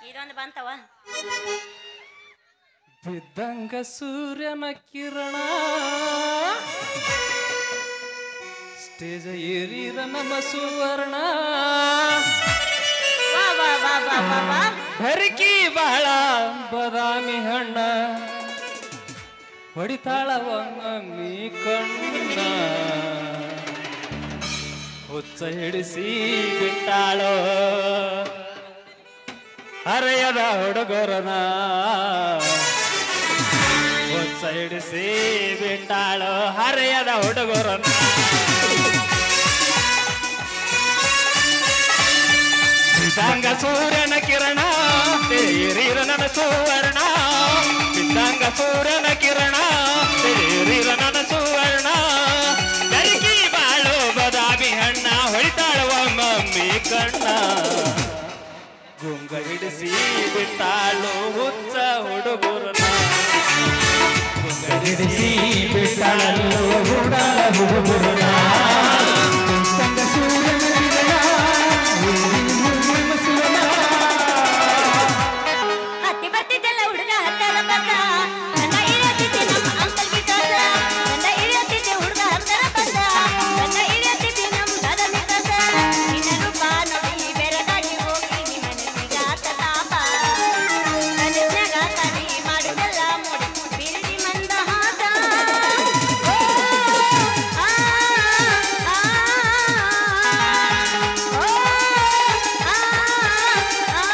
ಇದೊಂದು ಬಂತವ ಬಿದ್ದಂಗ ಸೂರ್ಯನ ಕಿರಣ ಸ್ಟೇಜ ಏರಿರ ನಮ್ಮ ಸುವರ್ಣ ವಾ ವಾ ವಾ ವಾ ವಾ ವಾ ಹರಿಕಿ ಬಹಳ ಬದಾಮಿ ಹಣ್ಣ ಹೊಡಿತಾಳ ಒಮ್ಮಮ್ಮಿ ಕಣ್ಣ ಹುಚ್ಚ ಹಿಡಿಸಿ ಬಿಟ್ಟಾಳೋ ಹರೆಯದ ಹುಡುಗರನ ಹುಚ್ಚ ಹಿಡಿಸಿ ಬಿಟ್ಟಾಳೋ ಹರೆಯದ ಹುಡುಗರನ ಬಿದ್ದಂಗ ಸೂರ್ಯನ ಕಿರಣ ತೇರೀರ ನನ್ನ ಸುವರ್ಣ ಬಿದ್ದಂಗ ಸೂರ್ಯನ ಕಿರಣ ತೇರೀರ ನನ್ನ ಸುವರ್ಣ ಕರಿಕಿ ಬಾಳು ಬದಾಮಿ ಹಣ್ಣ ಹೊಳಿತಾಳುವ ಮಮ್ಮಿ ಕಣ್ಣ ಗುಂಗ ಹಿಡಿಸಿ ಬಿಟ್ಟಾಳು ಹುಚ್ಚ ಹುಡುಗರನ ಗುಂಗ ಹಿಡಿಸಿ ಬಿಟ್ಟಾಳು ಹುಡುಗ ಹುಡುಗರನ ಹತ್ತಿ ಬರ್ತಿದ್ದಲ್ಲ ಹುಡುಗ ಹತ್ತರ ಬಸ ನನ್ನ ಇಳಿಯತ್ತಿದ್ದೆ ನಮ್ಮ ಅಂಕಲ್ ಬಿಕಾಸ ನನ್ನ ಇಳಿಯತ್ತಿದ್ದೆ ಹುಡುಗ ಹತ್ತರ ಬಸ ನನ್ನ ಇಳಿಯತ್ತಿದ್ದೆ ನಮ್ಮ ದಾದ ನಿಕಾಸ ನಿನ್ನ ರೂಪ ನೋಡಿ ಬೆರಗಾಗಿ ಹೋಗಿ ನಿಮ್ಮ ಮನಸ್ಸಿಗಾತ ತಾಪ ಕನಸ್ನ್ಯಾಗ ತಾನಿ ಮಾಡಿದೆಲ್ಲ ಮೂಡಿ ಬಿರಿದಿ ಮಂದ ಹಾಸ ಓ, ಆ, ಆ, ಓ, ಆ, ಆ.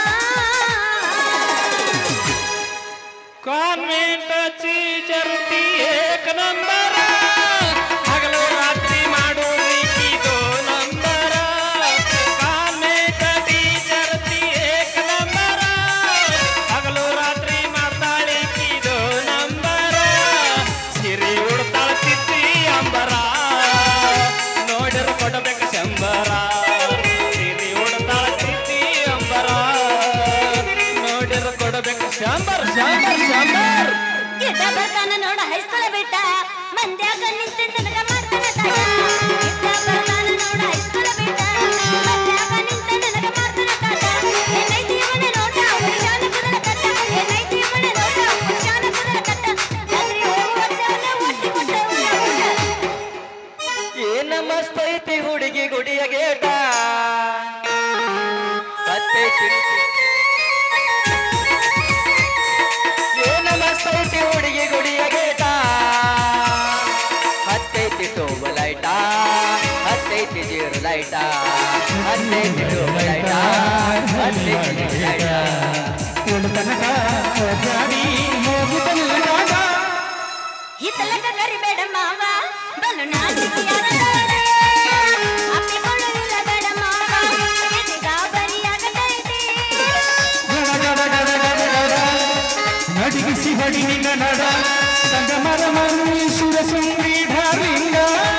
ಕಾನ್ವೆಂಟ್ ಚೀಚರ್ತಿ ಏಕ ನಂಬರ ಹಗಲು ರಾತ್ರಿ ಮಾಡೋದಿಕ್ಕಿದು ನಂಬರ ಕಾನ್ವೆಂಟ್ ಟೀಚರ್ತಿ ಏಕ ನಂಬರ ಹಗಲು ರಾತ್ರಿ ಮಾಡ್ತಾಳಿಕ್ಕಿದು ನಂಬರ ಸಿರಿ ಉಡ್ತಾಳ ತಿತ್ತಿ ಅಂಬರ ನೋಡಿರ ಕೊಡಬೇಕು ಶಂಬರ ಸಿರಿ ಉಡ್ತಾಳ ತಿತ್ತಿ ಅಂಬರ ನೋಡಿರ ಕೊಡಬೇಕು ಶಂಬರ್ ಶಂಬರ್ ಶಂಬರ್ ಗಿಡ್ಡ ಬರ್ತಾನ ನೋಡ ಹೈಸ್ಕೂಲ ಬಿಟ್ಟ ಮಂದ್ಯಾಗ ನಿಂತು ನನಗ ಮಾಡ್ತಾನ ತಾಯ ಗಿಡ್ಡ ಬರ್ತಾನ ನೋಡ ಹೈಸ್ಕೂಲ ಬಿಟ್ಟ ಮಂದ್ಯಾಗ ನಿಂತು ನನಗ ಮಾಡ್ತಾನ ತಾಯ ಏನೈತಿ ಇವನ ನೋಟ ಹುಡುಗಾನ ಕುದರ ಕಟ್ಟ ಏನೈತಿ ಇವನ ನೋಟ ಹುಡುಗಾನ ಕುದರ ಕಟ್ಟ ರಾತ್ರಿ ಹೋಗುವಂತವನ ಒಟ್ಟಿ ಕೊಟ್ಟ ಏನ ಮಸ್ತ್ ಐತಿ ಹುಡುಗಿ ಗುಡಿಯ ಗೇಟ ಸತ್ತೈತಿ ಏನ ಮಸ್ತ್ ಐತಿ ಹುಡುಗಿ ಗುಡಿಯ ಗೇಟ ಹತ್ತೈತಿ ಟೋಬ ಲೈಟ ಹತ್ತೈತಿ ಜೀರು ಲೈಟ ಹತ್ತೈತಿ ಟೋಬ ಲೈಟ ಹತ್ತೈತಿ ಜೀರು ಲೈಟ ಹಿತ್ತಲಕ ಕರಿಬೇಡ ಮಾವ ಬಲು ನಾಚಿಕೆಯಾದ ಅಪ್ಪಿಕೊಳ್ಳಲಿಲ್ಲ ಬೇಡ ಮಾವ ಎದೆಗ ಬರಿಯಾಗತೈತಿ ನಡಿಗಿಸಿ ಹೊಡಿ ನಿನ್ನ ನಡ ಸಂಗಮರ ಮರುಳೀಶ್ವರ ಸುಂದ್ರಿ ಢಾಲಿಂಗ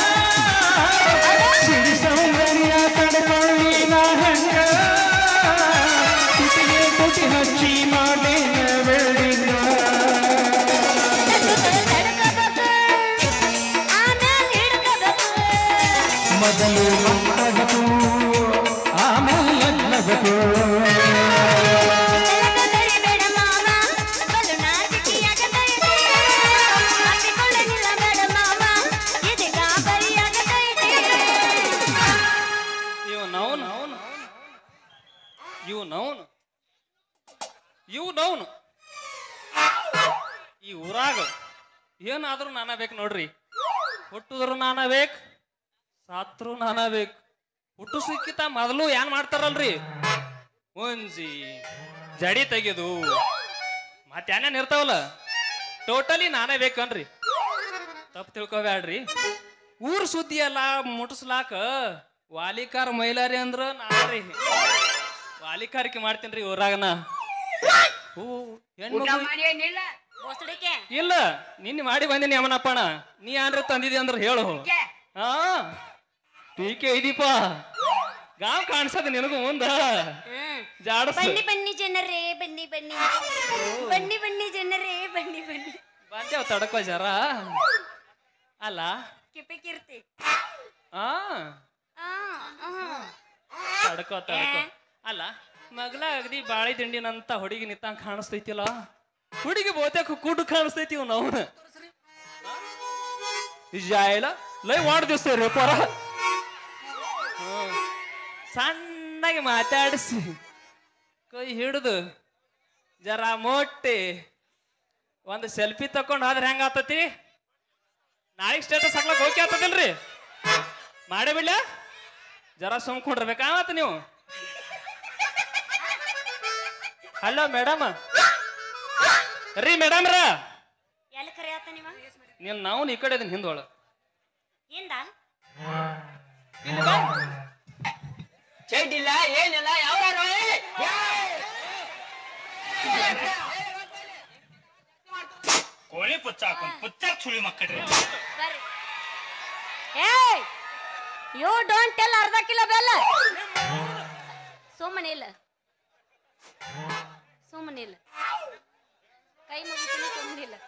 ಸಿರಿ ಸೌಂದರ್ಯ ತಡ್ಕೊಳ್ಳಿ ನಾ ಹಂಗ ಕುಟಿಗೆ ಕುಟಿ ಹಚ್ಚಿ ಮಾಡೇನ ಬೆಳ್ಳಿಂಗ ಮೊದಲು ಮಕ್ಕಳಗತು ಆಮೇಲೆ ಲಗ್ನಗತು ಇವ್ ನೌನ್ ಇವ್ ನೌನ್ ಇವ್ ನೌನ್ ಈ ಊರಾಗ ಏನಾದ್ರೂ ನಾನ ಬೇಕು ನೋಡ್ರಿ ಹುಟ್ಟಿದ್ರು ನಾನ ಬೇಕು ಸಾತ್ರು ನಾನ ಬೇಕು ಹುಟ್ಟು ಸಿಕ್ಕಿತ ಮೊದಲು ಏನ್ ಮಾಡ್ತಾರಲ್ರಿ ಮುಂಜಿ ಜಡಿ ತೆಗೆದು ಮತ್ತೇನೇನ್ ಇರ್ತಾವಲ್ಲ ಟೋಟಲಿ ನಾನೇ ಬೇಕನ್ರಿ ತಪ್ಪು ತಿಳ್ಕೊಬ್ಯಾಡ್ರಿ ಊರ್ ಸುದ್ದಿ ಎಲ್ಲ ಮುಟ್ಟಿಸ್ಲಾಕ ವಾಲಿಕಾರ್ ಮೈಲಾರಿ ಅಂದ್ರ ನಾನ್ರಿ ವಾಲಿಕಾರಿಕೆ ಮಾಡ್ತೇನ್ರಿ ಊರಾಗನ ಹೂ ಹೆಣ್ಮಗು ಇಲ್ಲ ನಿನ್ನೆ ಮಾಡಿ ಬಂದಿನಿ ಅಮ್ಮನಪ್ಪಣ ನೀ ಏನ್ರ ತಂದಿದಿ ಅಂದ್ರ ಹೇಳು ಹಾ ಟೀಕೆ ಇದೀಪ ಗಾವ್ ಕಾಣಿಸದ ನಿನಗೂ ಮುಂದ ಜಾಡಸ್ ಬನ್ನಿ ಬನ್ನಿ ಜನರೇ ಬನ್ನಿ ಬನ್ನಿ ಬನ್ನಿ ಬನ್ನಿ ಜನರೇ ಬನ್ನಿ ಬನ್ನಿ ಬಂದೇವ್ ತಡಕೋ ಜರ ಅಲ್ಲ ಕಿಪಿ ಕಿರ್ತಿ ಆ ಆ, ಆ. ತಡ್ಕೋ ತಡ್ಕೋ ಅಲ್ಲ ಮಗ್ಲ ಅಗದಿ ಬಾಳಿ ದಿಂಡಿನಂತ ಹುಡುಗಿ ನಿಂತಂಗ ಕಾಣಿಸ್ತೈತಿಲ್ಲ ಹುಡುಗಿ ಬಹುತೇಕ ಕೂಡು ಕಾಣಿಸ್ತೈತಿ ಇವ್ ಅವನ ಜಾಯಿಲ ಲೈ ಮಾಡಿದಿವ್ಸ ರೀ ಪರ ಸಣ್ಣಗೆ ಮಾತಾಡಿಸಿ ಕೈ ಹಿಡಿದು ಜರ ಮೊಟ್ಟಿ ಒಂದು ಸೆಲ್ಫಿ ತಕೊಂಡು ಹೋದ್ರೆ ಹೆಂಗ ಆತತಿ ನಾಳೆಗೆ ಸ್ಟೇಟಸ್ ಹಾಕ್ಲಕ್ ಹೋಗಿ ಆತದಿಲ್ರಿ ಮಾಡೇ ಬಿಡ್ಲ ಜರ ಸುಮ್ಕೊಂಡಿರ್ಬೇಕಾಗತ್ತ ನೀವು ಹಲೋ ಮೇಡಮ್ ರೀ ಮೇಡಮ್ ರ ಎಲ್ಲಿ ಕರೆಯತ್ತ ನೀವ ನೀನ್ ನಾವು ಈ ಕಡೆ ಇದೀನಿ ಹಿಂದೊಳ ಹಿಂದ ಚಡ್ಡಿಲ್ಲ ಏನಿಲ್ಲ ಯಾವ್ದಾರು ಕೋಳಿ ಪುಚ್ಚ ಹಾಕೊಂಡ್ ಪುಚ್ಚಾಕ್ ಸುಳಿ ಮಕ್ಕಳ್ರಿ ಬರ್ರಿ ಏಯ್ ಯು ಡೋಂಟ್ ಟೆಲ್ ಅರ್ಧ ಕಿಲೋ ಬೆಲ್ಲ ಸುಮ್ಮನೆ ಇಲ್ಲ ಸುಮ್ಮನೆ ಇಲ್ಲ ಕೈ ಮುಗಿತೀನಿ ಸುಮ್ಮನೆ ಇಲ್ಲ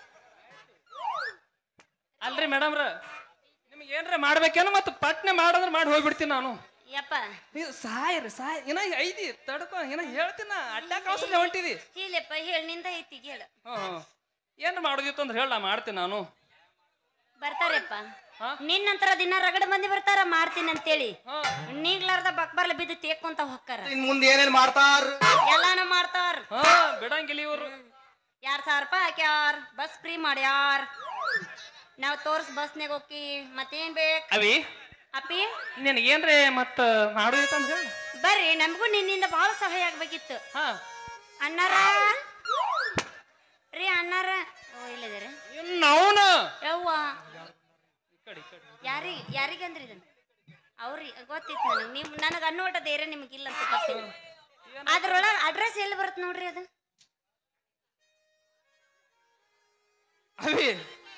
ಅಲ್ರಿ ಮೇಡಮ್ ರ ನಿಮ್ಗೆ ಏನ್ರ ಮಾಡ್ಬೇಕೇನೋ ಮತ್ತೆ ಪಟ್ನೆ ಮಾಡಂದ್ರೆ ಮಾಡಿ ಹೋಗ್ಬಿಡ್ತೀನಿ ನಾನು ಯಪ್ಪ ನೀವು ಸಾಯ್ರಿ ಸಾಯ್ ಏನ ಐದಿ ತಡ್ಕೊ ಏನ ಹೇಳ್ತೀನ ಅಡ್ಡಾಕ ಅವಸರ ಹೊಂಟಿದಿ ಹೇಳಪ್ಪ ಹೇಳಿ ನಿಂದ ಐತಿ ಹೇಳ ಹ್ಞೂ ಹ್ಞೂ ಏನು ಮಾಡೋದಿತ್ತು ಅಂದ್ರೆ ಹೇಳ ಮಾಡ್ತೀನಿ ನಾನು ಬರ್ತಾರಪ್ಪ ಹಾ? ನಿನ್ನಂತರ ದಿನ ರಗಡ ಮಂದಿ ಬರ್ತಾರ ಮಾಡ್ತೀನಿ ಅಂತೇಳಿ ಹಾಂ ನೀಗ್ಲಾರ್ದ ಬಕ್ಬರ್ಲ ಬಿದ್ದು ತೇಕೊಂತ ಹೊಕ್ಕಾರ ಇನ್ ಮುಂದೆ ಏನೇನ್ ಮಾಡ್ತಾರ ಎಲ್ಲಾನು ಮಾಡ್ತಾರ ಹಾಂ ಬಿಡಂಗಿಲ್ಲ ಇವರು ಎರಡ್ ಸಾವಿರ ರೂಪಾಯಿ ಹಾಕ್ಯಾರ ಬಸ್ ಫ್ರೀ ಮಾಡ್ಯಾರ ನಾವ್ ತೋರ್ಸ್ ಬಸ್ನಾಗ ಹೋಗಿ ಮತ್ತೇನ್ ಬೇಕ್ ಅವಿ ಅಪ್ಪಿ ನಿನಗೇನ್ರಿ ಮತ್ತೆ ಮಾಡೋದಿತ್ತು ಅಂತ ಹೇಳಿ ಬರ್ರಿ ನಮಗೂ ನಿನ್ನಿಂದ ಬಹಳ ಸಹಾಯ ಆಗ್ಬೇಕಿತ್ತು ಹಾಂ ಅಣ್ಣಾರ ರೀ ಅಣ್ಣಾರ ಓ ಇಲ್ಲದಿರ ಇನ್ನು ಅವನು ಯವ್ವ ಈ ಕಡೆ ಈ ಕಡೆ ಯಾರಿ ಯಾರಿಗಂದ್ರಿ ಇದನ್ನ ಅವ್ರಿ ಗೊತ್ತಿತ್ತು ನನಗೆ ನಿಮ್ ನನಗೆ ಅನ್ನೋಟ ಧೈರ್ಯ ನಿಮಗಿಲ್ಲ ಅಂತ ಗೊತ್ತಿಲ್ಲ ಅದ್ರೊಳಗೆ ಅಡ್ರೆಸ್ ಎಲ್ಲಿ ಬರುತ್ತೆ ನೋಡ್ರಿ ಅದು ಅವಿ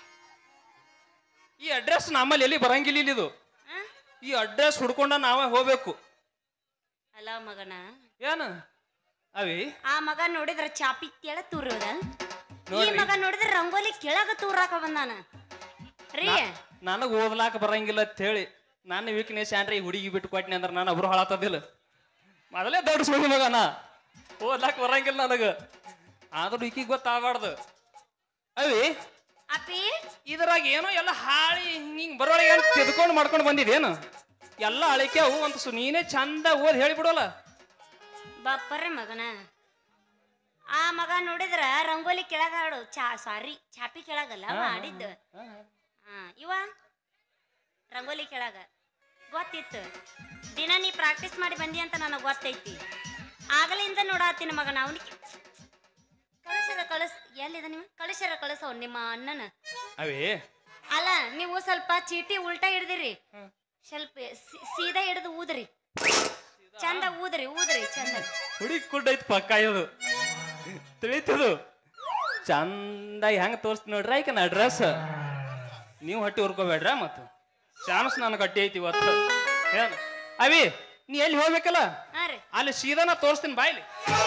ಈ ಅಡ್ರೆಸ್ ನಮ್ಮಲ್ಲಿ ಎಲ್ಲಿ ಬರಂಗಿಲ್ಲ ಇಲ್ಲಿ ಇದು ಆ? ಈ ಅಡ್ರೆಸ್ ಹುಡ್ಕೊಂಡ ನಾವೇ ಹೋಗ್ಬೇಕು ಅಲ್ಲ ಮಗನ ಏನು ಅವಿ ಆ ಮಗ ನೋಡಿದ್ರ ಚಾಪಿ ಕೆಳ ತೂರೋದ ಈ ನೋಡ್ರಿ. ಮಗ ನೋಡಿದ್ರ ರಂಗೋಲಿ ಕೆಳಗ ತೂರಾಕ ಬಂದಾನ ರೀ ನನಗೆ ಓದ್ಲಾಕ ಬರಂಗಿಲ್ಲ ಅಂತ ಹೇಳಿ ನನ್ನ ವೀಕ್ನೆಸ್ ಏನ್ರಿ ಈ ಹುಡುಗಿ ಬಿಟ್ಟು ಕೊಟ್ಟಿನಿ ಅಂದ್ರೆ ನಾನು ಒಬ್ರು ಹಾಳಾತದಿಲ್ಲ ಮೊದಲೇ ದೊಡ್ಡ ಸುಳ್ಳು ಮಗನ ಓದ್ಲಾಕ ಬರಂಗಿಲ್ಲ ನನಗೆ ಆದ್ರೂ ಈಕಿಗೆ ಗೊತ್ತಾಗಬಾರ್ದು ಅವಿ ಅಪ್ಪಿ ಇದ್ರಾಗ ಏನೋ ಎಲ್ಲ ಹಾಳಿ ಹಿಂಗ್ ಹಿಂಗ್ ಬರೋಳಗೆ ಏನು ತೆದ್ಕೊಂಡು ಮಾಡ್ಕೊಂಡು ಬಂದಿದೇನು ಎಲ್ಲ ಅಳಿಕೆ ಅವು ಅಂತ ಸು ನೀನೇ ಚಂದ ಓದ್ ಹೇಳಿಬಿಡೋಲ್ಲ ಬಪ್ಪರ್ರಿ ಮಗನ ಆ ಮಗ ನೋಡಿದ್ರ ರಂಗೋಲಿ ಕೆಳಗ ಆಡು ಚಾ ಸಾರಿ ಚಾಪಿ ಕೆಳಗಲ್ಲ ಅವ ಆಡಿದ್ದು ಹಾ ಇವ ರಂಗೋಲಿ ಕೆಳಗ ಗೊತ್ತಿತ್ತು ದಿನ ನೀ ಪ್ರಾಕ್ಟೀಸ್ ಮಾಡಿ ಬಂದಿ ಅಂತ ನನಗೆ ಗೊತ್ತೈತಿ ಆಗಲಿಂದ ನೋಡಾತೀನಿ ಮಗನ ಅವನಿಗೆ ಕಳಿಸರ ಕಳಿಸ್ ಎಲ್ಲಿದ ನೀವು ಕಳಿಸರ ಕಳಿಸವ್ ನಿಮ್ಮ ಅಣ್ಣನ ಅವೇ ಅಲ್ಲ ನೀವು ಸ್ವಲ್ಪ ಚೀಟಿ ಉಲ್ಟಾ ಹಿಡ್ದಿರಿ ಸ್ವಲ್ಪ ಸಿ- ಸೀದಾ ಹಿಡಿದು ಊದ್ರಿ ಚಂದ ಊದ್ರಿ ಊದ್ರಿ ಚಂದ ಹುಡುಗಿ ಕುಡ್ಡೈತಿ ಪಕ್ಕ ಇದು ತಿಳಿತದು ಚಂದಾಗಿ ಹೆಂಗ್ ತೋರಿಸ್ತೀನಿ ನೋಡ್ರಿ ಆಯ್ಕೆ ಅಡ್ರೆಸ್ ನೀವು ಹೊಟ್ಟಿ ಹುರ್ಕೋಬೇಡ್ರ ಮತ್ತು ಚಾನ್ಸ್ ನನಗೆ ಗಟ್ಟಿ ಐತಿ ಇವತ್ತು ಏನು ಅವಿ ನೀ ಎಲ್ಲಿ ಹೋಗ್ಬೇಕಲ್ಲ ಹಾ ರೀ ಅಲ್ಲಿ ಸೀದಾ ನಾ ತೋರಿಸ್ತೀನಿ ಬಾಯ್ಲಿ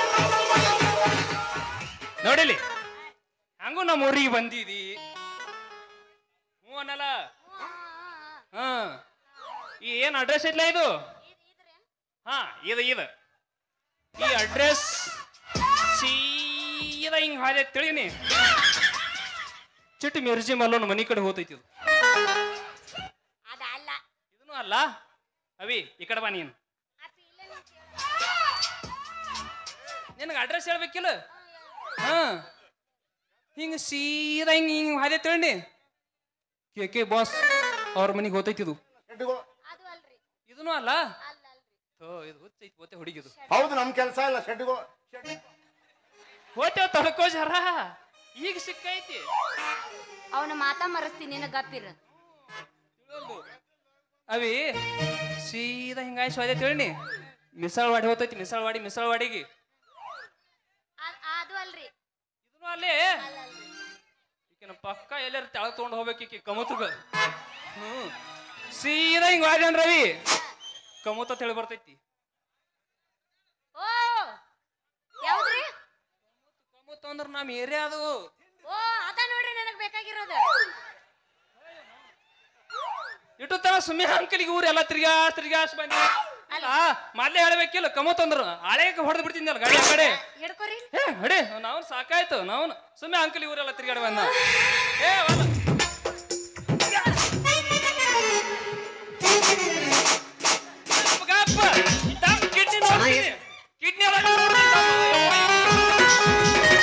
ನೋಡಿಲಿ ಹಂಗೂ ನಮ್ಮ ಊರಿಗೆ ಬಂದಿದಿ ಹ್ಞೂ ಅನ್ನಲ್ಲ ಹಾ ಈ ಏನ್ ಅಡ್ರೆಸ್ ಐತ್ಲ ಇದು ಹಾ ಇದು ಇದು ಈ ಅಡ್ರೆಸ್ ಸೀದಾ ಹಿಂಗ್ ಹಾದೆ ತಿಳಿನಿ ಚಿಟ್ಟು ಮಿರ್ಜಿ ಮಲ್ಲೋನ್ ಮನಿ ಕಡೆ ಹೋತೈತಿ ಇದು ಅದಲ್ಲ ಇದನ್ನು ಅಲ್ಲ ಅವಿ ಈ ಕಡೆ ಬಾ ನೀನು ನಿನಗೆ ಅಡ್ರೆಸ್ ಹೇಳ್ಬೇಕಿಲ್ಲ ಹಾ ಹಿಂಗ ಸೀದಾ ಹಿಂಗ ಹಿಂಗ ಹಾದೆ ತಿಳಿ ಕೆ ಕೆ ಬಾಸ್ ಅವ್ರ ಮನಿಗೆ ಹೋತೈತಿ ಇದು ಅದು ಅಲ್ರಿ ಇದನ್ನು ಅಲ್ಲ ಅಲ್ಲ ಅಲ್ರಿ ಥೋ, ಇದು ಹುಚ್ಚೈತಿ ಹೋತೆ ಹುಡುಗಿದು ಹೌದು ನಮ್ ಕೆಲಸ ಇಲ್ಲ ಶೆಡ್ಗಳು ಹೋತೇವ್ ತಡ್ಕೋ ಜರ ಈಗ ಸಿಕ್ಕೈತಿ ಅವನ ಮಾತಾ ಮರಸ್ತೀನಿ ನಿನ್ನ ಗಪ್ಪಿರ ಅವಿ ಸೀದಾ ಹಿಂಗಾಯ್ ಸೋದೆ ತಿಳಿ ಮಿಸಳ್ವಾಡಿ ಹೋತೈತಿ ಮಿಸಳ್ವಾಡಿ ಮಿಸಳ್ವಾಡಿಗೆ ಅದು ಅಲ್ರಿ ಇದನ್ನು ಅಲ್ಲೇ ಅಲ್ಲ ಅಲ್ರಿ ಈಕಿನ ಪಕ್ಕ ಎಲ್ಲಾರು ತೆಳಗ್ ತಗೊಂಡು ಹೋಗ್ಬೇಕು ಈಕಿ ಕಮುತಗ ಹ್ಮ್ ಸೀದಾ ಹಿಂಗ್ ವಾದ್ಯಾನ್ ರವಿ ಕಮುತ ತಿಳಿ ಬರ್ತೈತಿ ಓ ಯಾವ್ದ್ರಿ ಕಮುತ ಅಂದ್ರ ನಮ್ ಏರಿಯಾ ಅದು ಓ ಅದ ನೋಡ್ರಿ ನನಗ್ ಬೇಕಾಗಿರೋದು ಇಟ್ಟು ತರ ಸುಮ್ಮನೆ ಅಂಕಲಿಗೆ ಊರು ಎಲ್ಲ ತಿರ್ಗಾಸ್ ತಿರ್ಗಾಸ್ ಬಂದಿ ಅಲ್ಲ ಆ ಮೊದ್ಲೇ ಹೇಳ್ಬೇಕಿಲ್ಲ ಕಮ್ಮ ತಂದ್ರು ಹಳೆಗೆ ಹೊಡೆದು ಬಿಡ್ತೀನಿ ಗಾಡಿ ಆ ಕಡೆ ಹಿಡ್ಕೊರಿ ಏ ಹಡಿ ನಾವು ಸಾಕಾಯ್ತು ನಾವು ಸುಮ್ಮನೆ ಅಂಕಲ್ ಇವರೆಲ್ಲ ತಿರ್ಗಾಡಿ ಬಂದ ಏ ವಲ್ಲ. ಗಪ್ಪ, ಗಪ್ಪ. ತಮ್ಮ ಕಿಡ್ನಿ ನೋಡ್ತೀನಿ. ಕಿಡ್ನಿ ಎಲ್ಲ ನೋಡ್ತೀನಿ ತಮ್ಮ.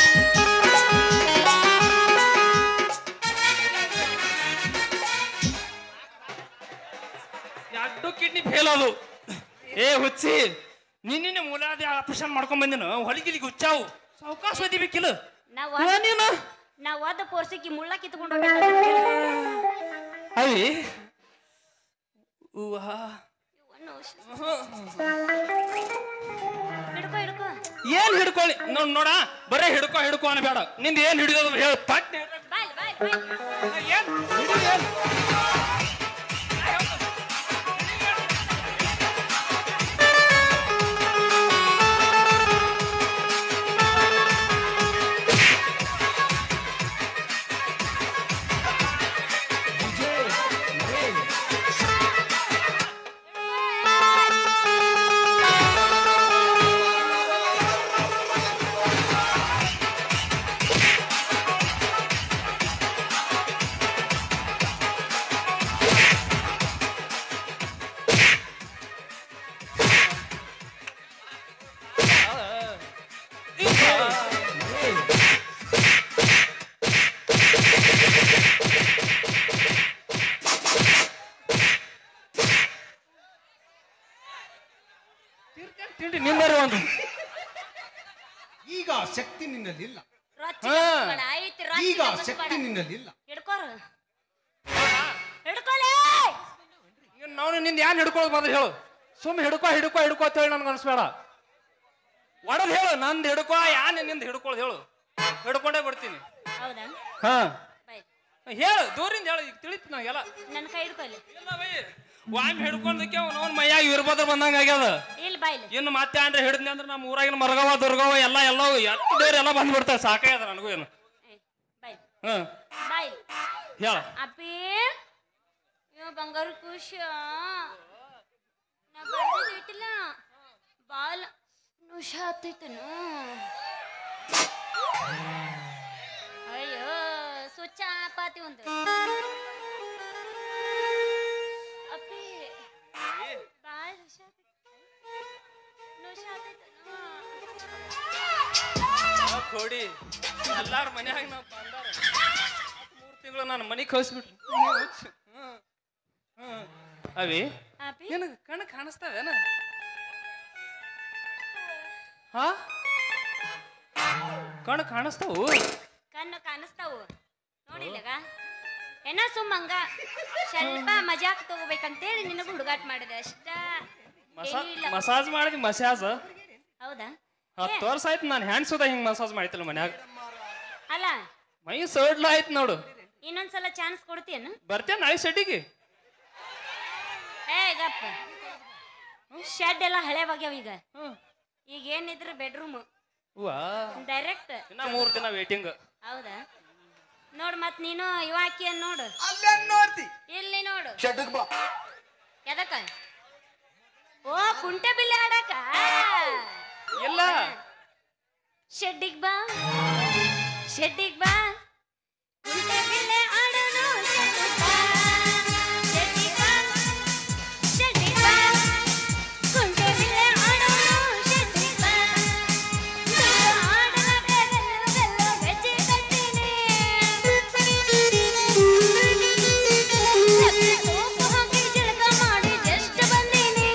ಎರಡು ಕಿಡ್ನಿ ಫೇಲ್ ಅದು ಏ ಹುಚ್ಚಿ ನಿನ್ನೆ ಮೂಲಾದಿ ಆಪರೇಷನ್ ಮಾಡ್ಕೊಂಡ್ ಬಂದಿನ ಹೊಲಿಗಿಲಿಗೆ ಹುಚ್ಚಾವು ಸಾವಕಾಶ ಓದಿಬೇಕಿಲ್ಲ ನಾ ಏ ಒದ್ ನೀನು ನಾ ಒದ್ದ ಪೋರ್ಸಿಕ್ಕಿ ಮುಳ್ಳ ಕಿತ್ಕೊಂಡು ಅವಿ ಊಹಾ ಹಿಡ್ಕೊ ಹಿಡ್ಕೊ ಏನ್ ಹಿಡ್ಕೊಳ್ಳಿ ನೋಡ್ ನೋಡ ಬರೇ ಹಿಡ್ಕೊ ಹಿಡ್ಕೊ ಅನ್ಬೇಡ ನಿಂದ ಏನ್ ಹಿಡಿಯೋದು ಹೇಳ ಪಟ್ ಬಾಯ್ ಬಾಯ್ ಬಾಯ್ ಏನ್ ಹಿಡಿ ಏನ್? ತಿಂಡಿ ನಿಂದರೆ ಒಂದು ಈಗ ಶಕ್ತಿ ನಿನ್ನಲ್ಲಿಲ್ಲ ರೊಚ್ಚ ಹಾ. ಕಬ್ಬಸ್ಬೇಡ, ಐತಿ ರೊಚ್ಚ ಈಗ ಕಬ್ಬಸ್ಬೇಡ. ಶಕ್ತಿ ನಿನ್ನಲ್ಲಿಲ್ಲ ಹಿಡ್ಕೊರು ಹಿಡ್ಕೊಲೇ ನಾವು ನಿಂದ ಏನ್ ಹಿಡ್ಕೊಳ್ಳೋದು ಬಂದ್ರೆ ಹೇಳು ಸುಮ್ಮನೆ ಹಿಡ್ಕೊ ಹಿಡ್ಕೊ ಹಿಡ್ಕೊ ಅಂತ ಹೇಳಿ ನನ್ಗೆ ಅನ್ಸ್ಬೇಡ ಒಡದ್ ಹೇಳು ನಂದು ಹಿಡ್ಕೊ ಯಾನ್ ನಿಂದ ಹಿಡ್ಕೊಳ್ಳೋದು ಹೇಳು ಹಿಡ್ಕೊಂಡೇ ಬಿಡ್ತೀನಿ ಹೌದಾ ಹಾ ಬಾಯ್ ಹೇಳು ದೂರಿಂದ ಹೇಳು ಈಗ ತಿಳಿತು ನಾವೆಲ್ಲ ನನ್ನ ಕೈ ಹಿಡ್ಕೊಲಿ ಇಲ್ಲ ಬೈ ವಾಮ್ ಹಿಡ್ಕೊಂಡಕ್ಕೆ ಅವ್ನ ಮೈಯಾಗ ಇರ್ಬೋದ್ರ ಬಂದಂಗ ಆಗ್ಯದ ಇಲ್ಲಿ ಬಾಯ್ಲಿ ಇನ್ನು ಮತ್ತೆ ಅಂದ್ರೆ ಹಿಡಿದ್ನಿ ಅಂದ್ರೆ ನಮ್ಮ ಊರಾಗಿನ ಮರಗವ ದುರ್ಗವ ಎಲ್ಲ ಎಲ್ಲ ಎಷ್ಟು ದೇವ್ರು ಎಲ್ಲ ಬಂದ್ಬಿಡ್ತಾರೆ ಸಾಕಾಗ್ಯದ ನನಗೂ ಏನು ಏ, ಬಾಯ್ ಹ್ಮ್ ಬಾಯ್ ಹೇಳ ಅಪ್ಪಿ ಇವ ಬಂಗಾರ ಖುಷ ನಾ ಬರ್ದಿಟ್ಟಿಲ್ಲ ಬಾಲ್ ನುಷ ಹತ್ತೈತನು ಅಯ್ಯೋ ಸ್ವಚ್ಛ ಪಾತಿ ಒಂದು ಅಪ್ಪಿ ಬಾಲ್ ನುಷ ನುಷ ಹತ್ತೈತನು ಕೊಡಿ ಎಲ್ಲಾರ ಮನ್ಯಾಗ ನಾವು ಬಂದಾರ ಮೂರು ತಿಂಗಳು ನಾನು ಮನೆಗೆ ಕಳಿಸ್ಬಿಟ್ರಿ ಅವಿ ಅಪ್ಪಿ ನಿನಗೆ ಕಣ್ಣು ಕಾಣಿಸ್ತಾವೇನ ಹಾ ಕಣ್ಣು ಕಾಣಿಸ್ತಾವು ಕಣ್ಣು ಕಾಣಿಸ್ತಾವು ನೋಡಿಲ್ಲಗ ಏನೋ ಸುಮ್ಮಂಗ ಸ್ವಲ್ಪ ಮಜಾಕ್ ತಗೋಬೇಕಂತೇಳಿ ನಿನಗೆ ಹುಡುಗಾಟ ಮಾಡಿದೆ ಅಷ್ಟ ಮಸಾ ಏನೂ ಇಲ್ಲ. ಮಸಾಜ್ ಮಾಡಿದ್ವಿ ಮಸಾಜ್ ಹೌದಾ ಹತ್ತು ವರ್ಷ ಆಯ್ತು ನಾನು ಹ್ಯಾಂಡ್ ಸುದ ಹಿಂಗೆ ಮಸಾಜ್ ಮಾಡ್ತಿಲ್ಲ ಮನ್ಯಾಗ ಅಲ್ಲ ಮೈ ಸಡ್ಲ ಆಯ್ತು ನೋಡು ಇನ್ನೊಂದ್ಸಲ ಚಾನ್ಸ್ ಕೊಡ್ತೀಯನು ಬರ್ತೇನೆ ನಾಳೆ ಸೆಟ್ಟಿಗೆ ಏ ಗಪ್ಪ ಶೆಡ್ ಎಲ್ಲ ಹಳೆವಾಗ್ಯಾವ ಈಗ ಹ್ಮ್ ಈಗ ಏನಿದ್ರು ಬೆಡ್ರೂಮ್ ವಾ ಡೈರೆಕ್ಟ್ ಇನ್ನ ಮೂರು ದಿನ ವೇಟಿಂಗ್ ಹೌದಾ ನೋಡ್ ಮತ್ ನೀನು ಇವಾಕಿ ನೋಡು ಅಲ್ಲೇ ನೋಡ್ತಿ ಇಲ್ಲಿ ನೋಡು ಶೆಡ್ಗೆ ಬಾ ಎದಕ್ಕ ಓ ಕುಂಟೆ ಬಿಲ್ಲೆ ಆಡಕ ಇಲ್ಲ ಶೆಡ್ಡಿಗ್ ಬಾ ಶೆಡ್ಡಿಗ್ ಬಾ ಕುಂಟೆ ಬಿಲ್ಲೆ ಆಡೋನು ಶೆಡ್ಡಿಗ್ ಬಾ. ಶೆಡ್ಡಿಗ್ ಬಾ, ಶೆಡ್ಡಿಗ್ ಬಾ. ಕುಂಟೆ ಬಿಲ್ಲೆ ಆಡೋನು ಶೆಡ್ಡಿಗ್ ಬಾ. ಬಿಲ್ಲೆ ಆಡಲಾಗ ಬೆಲ್ಲ ಬೆಲ್ಲ ಗೆಜ್ಜೆ ಕಟ್ಟಿನಿ. ಸಕ್ಕರೆ ಸೋಪು ಹಾಕಿ ಜಳಕ ಮಾಡಿ just ಬಂದೀನಿ.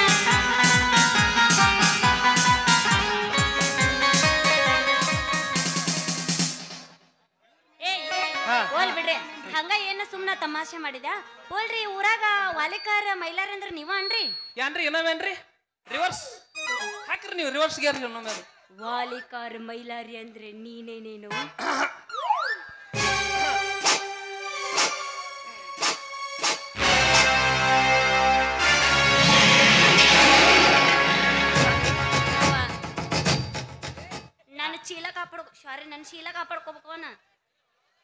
ಏ ಹಾ. ಹೋಲ್ ಬಿಡ್ರಿ ಹಂಗ ಏನು ಸುಮ್ನ ತಮಾಷೆ ಮಾಡಿದ ಹೋಲ್ರಿ ಊರಾಗ ವಾಲಿಕಾರ ಮೈಲಾರ ಅಂದ್ರ ನೀವ ಅನ್ರಿ ಏನ್ರಿ ಇನ್ನೊವೇನ್ರಿ ರಿವರ್ಸ್ ಹಾಕ್ರಿ ನೀವು ರಿವರ್ಸ್ ಗೇರ್ ಇನ್ನೊಮ್ಮೆ ಅದು. ವಾಲಿಕಾರ ಮೈಲಾರಿ ಅಂದ್ರೆ ನೀನೇನೇನು ನನ್ನ ಚೀಲ ಕಾಪಾಡ್ಕೊ ಸಾರಿ ನನ್ನ ಚೀಲ ಕಾಪಾಡ್ಕೋಬೇಕು ನಾ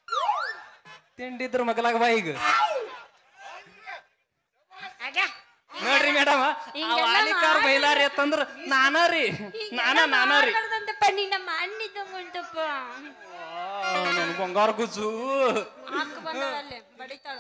ತಿಂಡಿದ್ರ ಮಗಲಾಗ ಬಾ ಈಗ ಆಗ ನೋಡ್ರಿ ಮೇಡಮ್ ಹಿಂಗೆಲ್ಲ ವಾಲಿಕಾರ್ ಬೈಲಾರಿ ಅಂತಂದ್ರ ನಾನ ರೀ ನಾನ ನಾನ ರೀ ಮಾಡ್ಬಾರ್ದಂತಪ್ಪ ನೀ ನಮ್ಮ ಅಣ್ಣಿದ್ದಂಗುಂಟಪ್ಪ ನನ್ ಬಂಗಾರ ಗುಜು ಹಾಕ್ ಬಂದಳಲ್ಲೇ ಬಡಿತಾಳ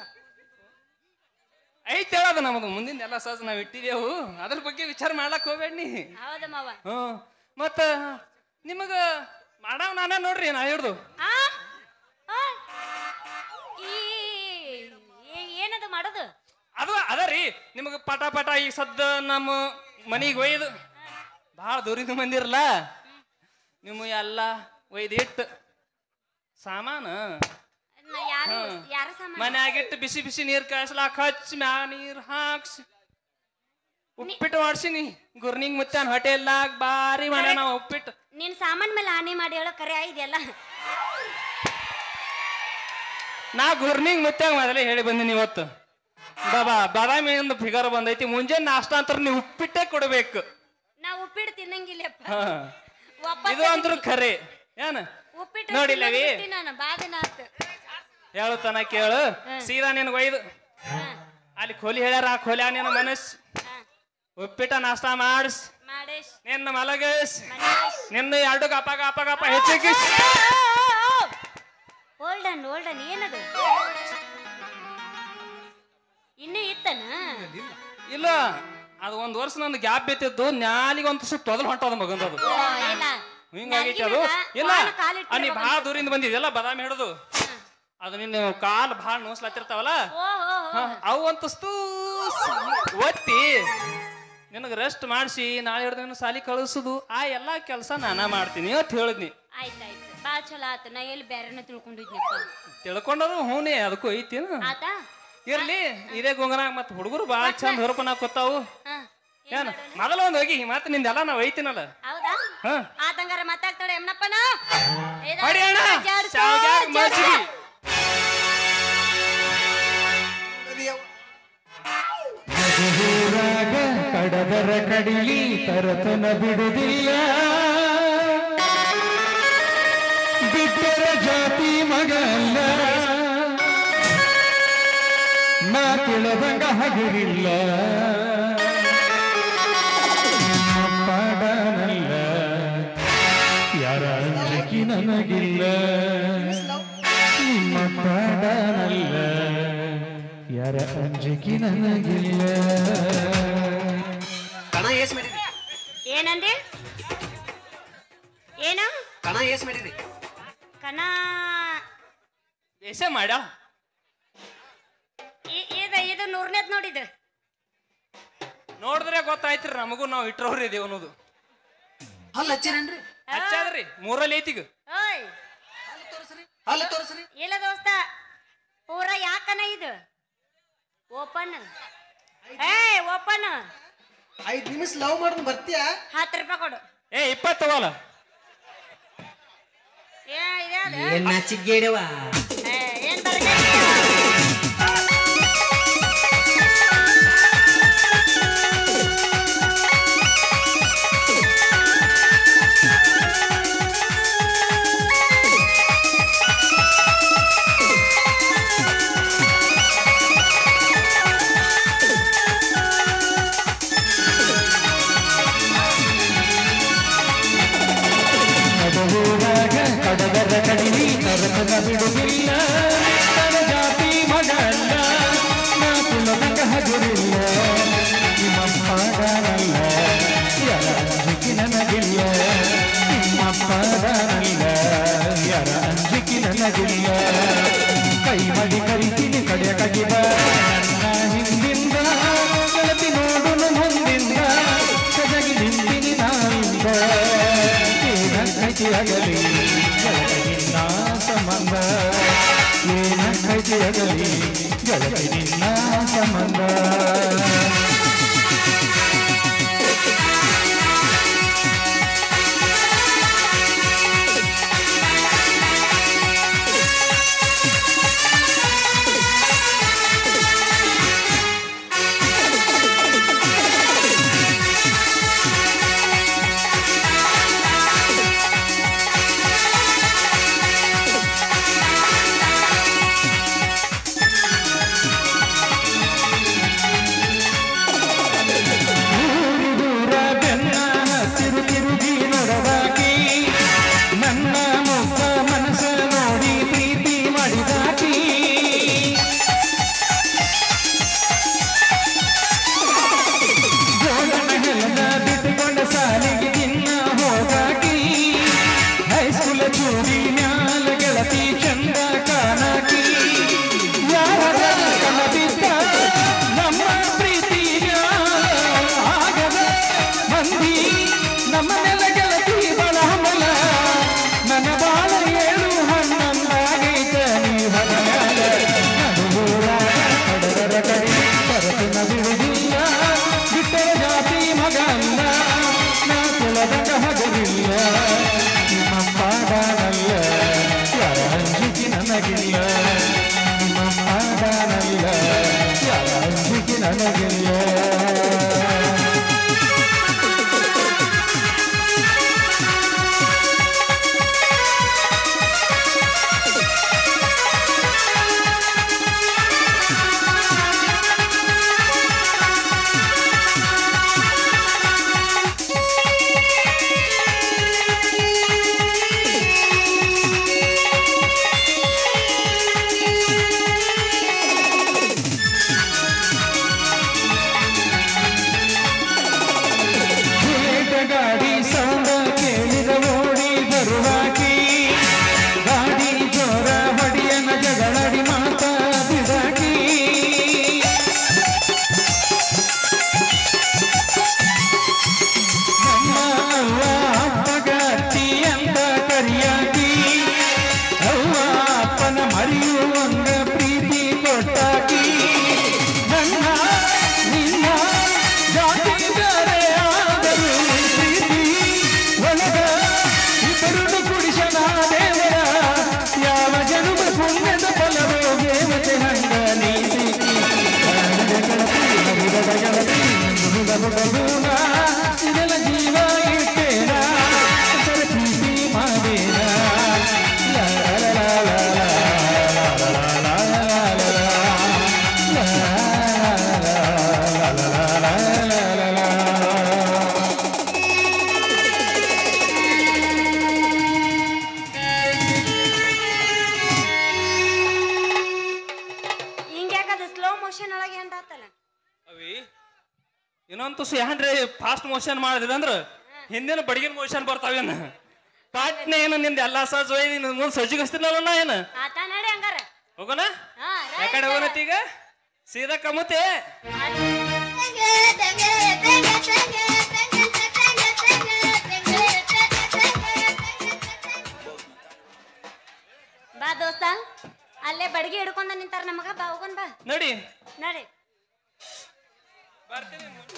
ಐತ್ ಹೇಳೋದು ನಮ್ದು ಮುಂದಿನ ಎಲ್ಲ ಸಹಜ ನಾವ್ ಇಟ್ಟಿದೇವು ಅದ್ರ ಬಗ್ಗೆ ವಿಚಾರ ಮಾಡ್ಲಕ್ ಹೋಗ್ಬೇಡ ನೀ ಹೌದ ಮಾವ ಹ್ಮ್ ಮತ್ತ ನಿಮಗ ಮಾಡವ್ ನಾನ ನೋಡ್ರಿ ನಾ ಹಿಡ್ದು ಆ? ಆ? ಈ ಏ- ಏನದು ಮಾಡೋದು ಅದು ಅದ ರೀ ನಿಮಗ ಪಟ ಪಟ ಈ ಸದ್ದ ನಮ್ಮ ಮನಿಗೆ ಒಯ್ದು ಭಾಳ ದೂರಿಂದ ಮಂದಿರಲ್ಲ ನಿಮ್ಮ ಎಲ್ಲ ಒಯ್ದು ಇಟ್ಟು ಸಾಮಾನು ನ- ಯಾರು ಯಾರ ಸಾಮಾನು ಮನ್ಯಾಗಿಟ್ಟು ಬಿಸಿ ಬಿಸಿ ನೀರ್ ಕಾಯಿಸ್ಲಾಕ ಹಚ್ಚಿ ಮ್ಯಾ ನೀರ್ ಹಾಕ್ಸಿ ಉಪ್ಪಿಟ್ಟು ಮಾಡ್ಸಿನಿ ಗುರ್ನಿಂಗ್ ಮುತ್ತಾನ ಹೋಟೆಲ್ನಾಗ ಬಾರಿ ಮಾಡ್ಯಾನ ಅವ ಉಪ್ಪಿಟ್ಟು ನಿನ್ ಸಾಮಾನ್ ಮೇಲೆ ಆನೆ ಮಾಡಿ ಹೇಳೋ ಕರೆ ಇದೆಯಲ್ಲ ನಾ ಗುರ್ನಿಂಗ್ ಮುತ್ತಾಗ ಮೊದಲೇ ಹೇಳಿ ಬಂದಿನಿ ಇವತ್ತು ಬಾಬಾ ಬಾದಾಮಿ ಒಂದು ಫಿಗರ್ ಬಂದೈತಿ ಮುಂಜಾನೆ ನಾಷ್ಟ ಅಂತ ನೀವು ಉಪ್ಪಿಟ್ಟೆ ಕೊಡ್ಬೇಕು ನಾ ಉಪ್ಪಿಟ್ಟು ತಿನ್ನಂಗಿಲ್ಲಪ್ಪ ಹಾ. ಒಪ್ಪತ್ತ ಇದು ಅಂದ್ರು ಖರೆ ಏನ ಉಪ್ಪಿಟ್ಟು ನೋಡಿಲ್ಲವಿ? ತಿನ್ನೋದ್ ಬಿಟ್ಟಿ ನಾನು ಬಾದಿನ ಆತು ಹೇಳುತ್ತಾನ ಕೇಳು ಸೀದಾ ನಿನಗೆ ಒಯ್ದು ಹಾ, ಅಲ್ಲಿ ಖೋಲಿ ಹೇಳ್ಯಾರ ಆ ಖೋಲ್ಯಾಗ ನಿನ್ನ ಮನಸ್ಸು ಹಾ. ಉಪ್ಪಿಟ್ಟ ನಾಷ್ಟ ಮಾಡಿಸ್ ಮಾಡೇಶ್ ನಿನ್ನ ಮಲಗಸ್ ಮನೇಶ್ ನಿನ್ನ ಎರಡು ಗಪ ಗಪ ಗಪ ಹೆಚ್ಚಿಗಿಸ್ ಹೋಲ್ಡನ್ ಹೋಲ್ಡನ್ ಏನದು ಇನ್ನೂ ಇತ್ತನ ಇಲ್ಲ ಅದು ಒಂದ್ ವರ್ಷ ನಂದು ಗ್ಯಾಪ್ ಬೇತಿದ್ದು ನ್ಯಾಲಿಗೆ ಒಂದು ಸುತ್ತ ತೊದಲ್ ಹೊಂಟದ ಮಗಂದದು ಓ, ಇಲ್ಲ ಹಿಂಗಾಗೈತಿ ಅದು ನಾಲ್ಗಿನಾಗ ಇಲ್ಲ ಕಾಲು ಕಾಲಿಟ್ಟು ಆ, ನೀ ಭಾಳ ದೂರಿಂದ ಬಂದಿದ್ಯಲ್ಲ ಬಾದಾಮಿ ಹಿಡಿದು ಅದು ನಿನ್ನ ಕಾಲ್ ಭಾಳ ನೋಸ್ಲತ್ತಿರ್ತಾವಲ್ಲ ಓ ಓ ಹ, ಅವು ಅಂತಸ್ತು ಒತ್ತಿ ನಿನಗೆ ರೆಸ್ಟ್ ಮಾಡಿಸಿ ನಾಳೆ ಹಿಡಿದು ನಿನ್ನ ಸಾಲಿ ಕಳಿಸುದು ಆ ಎಲ್ಲಾ ಕೆಲಸ ನಾನ ಮಾಡ್ತೀನಿ ಅಂತ ಹೇಳಿದ್ನಿ ಆಯ್ತಾಯ್ತು ಬಾಳ ಚಲೋ ಆತು ನಾ ಎಲ್ಲಿ ಬೇರೆನ ತಿಳ್ಕೊಂಡಿದ್ನಪ್ಪ ತಿಳ್ಕೊಂಡರು ಹೂನೇ ಅದಕ್ಕೂ ಐತಿನ ಆತಾ ಇರ್ಲಿ ಇದೇ ಗುಂಗನಾಗ ಮತ್ತೆ ಹುಡುಗರು ಭಾಳ ಚಂದ ಹೊರಪನ ಕೂತಾವು ಹಾ ಏನ ಮೊದಲ ಒಂದು ಹೋಗಿ ಮತ್ತೆ ನಿಂದೆಲ್ಲ ನಾವು ಐತಿನಲ್ಲ ಹೌದಾ ಹ ಆತಂಗಾರ ಮಾತಾಡ್ತಾಳೆ ಎಮ್ನಪ್ಪನ ಹೊಡಿ ಅಣ್ಣ ಶಾವ್ಗ್ಯಾಗ ಮಜ್ಜಿಗೆ ಊರಾಗ ಕಡದರ ಕಡಿಲಿ ತರತನ ಬಿಡುದಿಲ್ಲ ಬಿದ್ದರ ಜಾತಿ ಮಗ ಅಲ್ಲ ನಾ ತಿಳಿದಂಗ ಹಗುರಿಲ್ಲ ಪಾಡನಲ್ಲ ಯಾರ ಅಂಜಿಕೆ ನನಗಿಲ್ಲ ನಿಮ್ಮ ಪಾಡನಲ್ಲ ಯಾರ ಅಂಜಿಕೆ ನನಗಿಲ್ಲ ಕಣ ಏಸ್ ಮಾಡಿರಿ ಏನಂದಿ ಏನ ಕಣ ಏಸ್ ಮಾಡಿರಿ ಕನ ದೇಶ ಮಾಡ್ಯಾಳ ಇ- ಇದು ಇದು ನೂರ್ನೇದ್ ನೋಡಿದ್ದು ನೋಡಿದ್ರೆ ಗೊತ್ತಾಯ್ತ್ರಿ ನಮಗೂ ನಾವು ಇಟ್ರವ್ರಿ ಇದೀವಿ ಅನ್ನೋದು ಹಲ್ ಹಚ್ಚಿರೇನ್ರಿ ಹಚ್ಚಾದ್ರಿ ಮೂರಲ್ಲಿ ಐತಿಗ ಓಯ್ ಹಲ್ ತೋರಿಸ್ರಿ ಇಲ್ಲ ದೋಸ್ತ ಪೂರ ಯಾಕನ ಇದು ಓಪನ್ ಏ ಓಪನ್ ಐದ್ ನಿಮಿಷ ಲವ್ ಮಾಡೋದು ಬರ್ತೀಯಾ ಹತ್ತು ರೂಪಾಯಿ ಕೊಡು ಏ ಇಪ್ಪತ್ತು ತಗೋಲ್ಲ ಏ ಇದೆ ಅದು ಏನ್ ನಾಚಿಗೇಡವ ಏ, ಏನ್ ಬರಲ್ಲ ನಡುವೂರಾಗ ಕಡದರ ಕಡಿಲಿ ತರತನ ಬಿಡುದಿಲ್ಲ ತನ ಜಾತಿ ಮಗ ಅಲ್ಲ ನಾ ಕುಲದಂಗ ಹಗುರಿಲ್ಲ ನಿಮ್ಮ ಪಾಡನಲ್ಲ ಯಾರ ಅಂಜಿಕೆ ನನಗಿಲ್ಲ ನಿಮ್ಮ ಪಾಡನಲ್ಲ ಯಾರ ಅಂಜಿಕೆ ನನಗಿಲ್ಲ ಕೈ ಮಡಿ ಕರಿತೀನಿ ಕಡೆ ಕಗಿದ ನನ್ನ ಹಿಂದಿಂದ ಗೆಳತಿ ನೋಡುನು ಮುಂದಿಂದ ಸಜಗಿ ನಿಂತಿನಿ ನಾನಿಂದ ಏನಕ್ಕೈತಿಯಾಗಲಿ ಜಗತ್ತಿನ ಸಂಬಂಧ ಏನಕ್ಕೈತಿಯಾಗಲಿ ಜಗತ್ತಿನ ಸಂಬಂಧ ತುಸು ಏನ್ರಿ ಫಾಸ್ಟ್ ಮೋಷನ್ ಮಾಡಿದ್ರೆ ಅಂದ್ರ ಹಿಂದಿನ ಬಡಗಿನ ಮೋಷನ್ ಬರ್ತಾವೇನ ಪಾಟ್ನೆ ಏನು ನಿಂದ ಎಲ್ಲಾ ಸಹಜ ನಿನ್ ಮುಂದ್ ಸಜ್ಜಿಗಸ್ತಿನಲ್ಲ ನಾ ಏನ ಆತ ನಡಿ ಹಂಗಾರ ಹೋಗೋಣ ಹಾ ಯಾಕಡೆ ಹೋಗೋಣತ್ ಈಗ ಸೀದಾ ಕಮ್ಮತೆ ಬಾ ದೋಸ್ತ ಅಲ್ಲೇ ಬಡಗಿ ಹಿಡ್ಕೊಂಡ ನಿಂತಾರ ನಮಗ ಬಾ ಹೋಗೋಣ ಬಾ ನಡಿ ನಡಿ ಬರ್ತೀನಿ